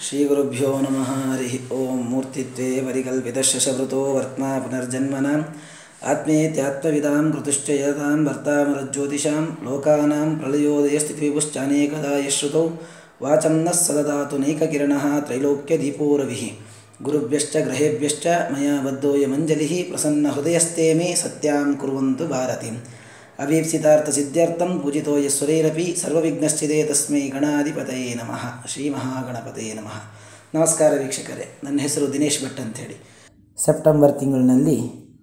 ಶ್ರೀಗುರುಭ್ಯೋ ನಮಃ ಹರಿ ಓಂ ಮೂರ್ತಿತ್ವೇ ಪರಿಕಲ್ಪಿತಶಶವೃತೋ ವರ್ತ್ಮಾ ಪುನರ್ಜನ್ಮನ ಆತ್ಮೇತ್ಯಾತ್ಮವಿದಾಂ ಋತುಶ್ಚಯತಾಂ ಭರ್ತಾಮರಜ್ಯೋತಿಷಾಂ ಲೋಕಾನಾಂ ಪ್ರಳಯೋದಯಸ್ಥಿತಿವಿಭುಶ್ಚಾನೇಕದಾ ಯಶ್ರುತೌ ವಾಚಂ ನಃ ಸದದಾತು ನೈಕಕಿರಣಃ ತ್ರೈಲೋಕ್ಯದೀಪೋ ರವಿಃ ಗುರುಭ್ಯಶ್ಚ ಗ್ರಹೇಭ್ಯಶ್ಚ ಮಯಾ ಬದ್ಧೋಯಮಂಜಲಿಃ ಪ್ರಸನ್ನಹೃದಯಸ್ತೆ ಮೇ ಸತ್ಯಾಂ ಕುರ್ವಂತು ಭಾರತಿಂ ಅಭೀಪ್ಸಿತಾರ್ಥಸಿದ್ಧ್ಯರ್ಥಂ ಪೂಜಿತೋ ಯಸ್ವರೈರಪಿ ಸರ್ವವಿಘ್ನಶ್ಚಿದೆ ತಸ್ಮೈ ಗಣಾಧಿಪತಯೇ ನಮಃ ಶ್ರೀ ಮಹಾಗಣಪತಯೇ ನಮಃ ನಮಸ್ಕಾರ ವೀಕ್ಷಕರೇ ನನ್ನ ಹೆಸರು ದಿನೇಶ್ ಭಟ್ ಅಂಥೇಳಿ ಸೆಪ್ಟೆಂಬರ್ ತಿಂಗಳಿನಲ್ಲಿ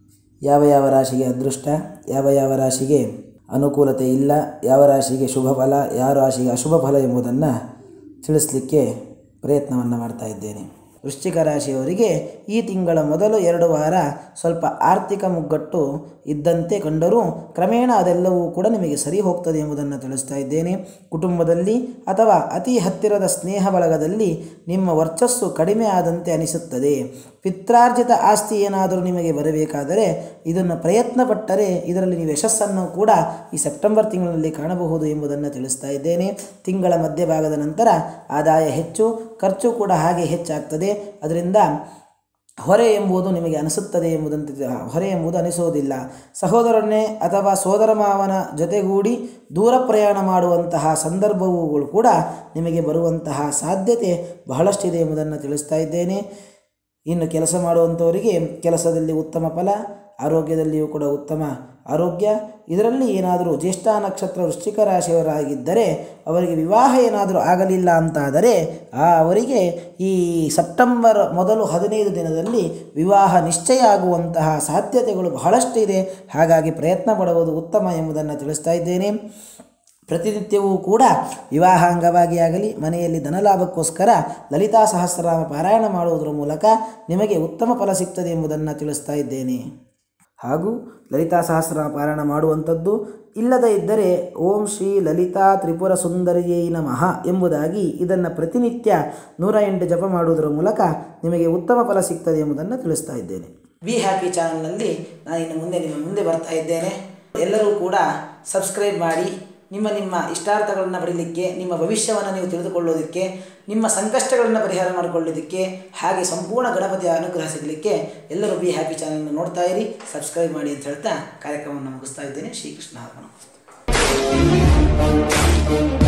ಯಾವ ಯಾವ ರಾಶಿಗೆ ಅದೃಷ್ಟ ಯಾವ ಯಾವ ರಾಶಿಗೆ ಅನುಕೂಲತೆ ಇಲ್ಲ ಯಾವ ರಾಶಿಗೆ ಶುಭ ಫಲ ಯಾವ ರಾಶಿಗೆ ಅಶುಭ ಫಲ ಎಂಬುದನ್ನು ತಿಳಿಸ್ಲಿಕ್ಕೆ ಪ್ರಯತ್ನವನ್ನು ಮಾಡ್ತಾ ಇದ್ದೇನೆ ವೃಶ್ಚಿಕ ರಾಶಿಯವರಿಗೆ ಈ ತಿಂಗಳ ಮೊದಲು ಎರಡು ವಾರ ಸ್ವಲ್ಪ ಆರ್ಥಿಕ ಮುಗ್ಗಟ್ಟು ಇದ್ದಂತೆ ಕಂಡರೂ ಕ್ರಮೇಣ ಅದೆಲ್ಲವೂ ಕೂಡ ನಿಮಗೆ ಸರಿ ಹೋಗ್ತದೆ ಎಂಬುದನ್ನು ತಿಳಿಸ್ತಾ ಇದ್ದೇನೆ ಕುಟುಂಬದಲ್ಲಿ ಅಥವಾ ಅತಿ ಹತ್ತಿರದ ಸ್ನೇಹ ಬಳಗದಲ್ಲಿ ನಿಮ್ಮ ವರ್ಚಸ್ಸು ಕಡಿಮೆ ಆದಂತೆ ಅನಿಸುತ್ತದೆ ಪಿತ್ರಾರ್ಜಿತ ಆಸ್ತಿ ಏನಾದರೂ ನಿಮಗೆ ಬರಬೇಕಾದರೆ ಇದನ್ನು ಪ್ರಯತ್ನ ಪಟ್ಟರೆ ಇದರಲ್ಲಿ ನೀವು ಯಶಸ್ಸನ್ನು ಕೂಡ ಈ ಸೆಪ್ಟೆಂಬರ್ ತಿಂಗಳಿನಲ್ಲಿ ಕಾಣಬಹುದು ಎಂಬುದನ್ನು ತಿಳಿಸ್ತಾ ಇದ್ದೇನೆ ತಿಂಗಳ ಮಧ್ಯಭಾಗದ ನಂತರ ಆದಾಯ ಹೆಚ್ಚು ಖರ್ಚು ಕೂಡ ಹಾಗೆ ಹೆಚ್ಚಾಗ್ತದೆ ಅದರಿಂದ ಹೊರೆ ಎಂಬುದು ನಿಮಗೆ ಅನಿಸುತ್ತದೆ ಎಂಬುದಂತೆ ಹೊರೆ ಎಂಬುದು ಅನಿಸುವುದಿಲ್ಲ ಸಹೋದರನೇ ಅಥವಾ ಸೋದರ ಮಾವನ ಜೊತೆಗೂಡಿ ದೂರ ಪ್ರಯಾಣ ಮಾಡುವಂತಹ ಸಂದರ್ಭವುಗಳು ಕೂಡ ನಿಮಗೆ ಬರುವಂತಹ ಸಾಧ್ಯತೆ ಬಹಳಷ್ಟಿದೆ ಎಂಬುದನ್ನು ತಿಳಿಸ್ತಾ ಇದ್ದೇನೆ ಇನ್ನು ಕೆಲಸ ಮಾಡುವಂಥವರಿಗೆ ಕೆಲಸದಲ್ಲಿ ಉತ್ತಮ ಫಲ ಆರೋಗ್ಯದಲ್ಲಿಯೂ ಕೂಡ ಉತ್ತಮ ಆರೋಗ್ಯ ಇದರಲ್ಲಿ ಏನಾದರೂ ಜ್ಯೇಷ್ಠ ನಕ್ಷತ್ರ ವೃಶ್ಚಿಕ ರಾಶಿಯವರಾಗಿದ್ದರೆ ಅವರಿಗೆ ವಿವಾಹ ಏನಾದರೂ ಆಗಲಿಲ್ಲ ಅಂತಾದರೆ ಆ ಅವರಿಗೆ ಈ ಸೆಪ್ಟೆಂಬರ್ ಮೊದಲು ಹದಿನೈದು ದಿನದಲ್ಲಿ ವಿವಾಹ ನಿಶ್ಚಯ ಆಗುವಂತಹ ಸಾಧ್ಯತೆಗಳು ಬಹಳಷ್ಟಿದೆ ಹಾಗಾಗಿ ಪ್ರಯತ್ನ ಪಡುವುದು ಉತ್ತಮ ಎಂಬುದನ್ನು ತಿಳಿಸ್ತಾ ಇದ್ದೇನೆ ಪ್ರತಿನಿತ್ಯವೂ ಕೂಡ ವಿವಾಹ ಅಂಗವಾಗಿ ಆಗಲಿ ಮನೆಯಲ್ಲಿ ಧನಲಾಭಕ್ಕೋಸ್ಕರ ಲಲಿತಾ ಸಹಸ್ರನಾಮ ಪಾರಾಯಣ ಮಾಡುವುದರ ಮೂಲಕ ನಿಮಗೆ ಉತ್ತಮ ಫಲ ಸಿಗ್ತದೆ ಎಂಬುದನ್ನು ತಿಳಿಸ್ತಾ ಇದ್ದೇನೆ ಹಾಗೂ ಲಲಿತಾ ಸಹಸ್ರನಾಮ ಪಾರಾಯಣ ಮಾಡುವಂಥದ್ದು ಇಲ್ಲದೇ ಇದ್ದರೆ ಓಂ ಶ್ರೀ ಲಲಿತಾ ತ್ರಿಪುರ ಸುಂದರಿಯೈ ನಮಃ ಎಂಬುದಾಗಿ ಇದನ್ನು ಪ್ರತಿನಿತ್ಯ ನೂರ ಎಂಟು ಜಪ ಮಾಡುವುದರ ಮೂಲಕ ನಿಮಗೆ ಉತ್ತಮ ಫಲ ಸಿಗ್ತದೆ ಎಂಬುದನ್ನು ತಿಳಿಸ್ತಾ ಇದ್ದೇನೆ ವಿ ಹ್ಯಾಪಿ ಚಾನಲ್ನಲ್ಲಿ ನಾನು ಇನ್ನು ಮುಂದೆ ನಿಮ್ಮ ಮುಂದೆ ಬರ್ತಾ ಇದ್ದೇನೆ ಎಲ್ಲರೂ ಕೂಡ ಸಬ್ಸ್ಕ್ರೈಬ್ ಮಾಡಿ ನಿಮ್ಮ ನಿಮ್ಮ ಇಷ್ಟಾರ್ಥಗಳನ್ನು ಪಡೀಲಿಕ್ಕೆ ನಿಮ್ಮ ಭವಿಷ್ಯವನ್ನು ನೀವು ತಿಳಿದುಕೊಳ್ಳೋದಕ್ಕೆ ನಿಮ್ಮ ಸಂಕಷ್ಟಗಳನ್ನು ಪರಿಹಾರ ಮಾಡಿಕೊಳ್ಳೋದಕ್ಕೆ ಹಾಗೆ ಸಂಪೂರ್ಣ ಗಣಪತಿಯ ಅನುಗ್ರಹ ಸಿಗಲಿಕ್ಕೆ ಎಲ್ಲರೂ ಬಿ ಹ್ಯಾಪಿ ಚಾನಲ್ನ ನೋಡ್ತಾ ಇರಿ ಸಬ್ಸ್ಕ್ರೈಬ್ ಮಾಡಿ ಅಂತ ಹೇಳ್ತಾ ಕಾರ್ಯಕ್ರಮವನ್ನು ಮುಗಿಸ್ತಾ ಇದ್ದೇನೆ ಶ್ರೀಕೃಷ್ಣ ಅರ್ಪಣ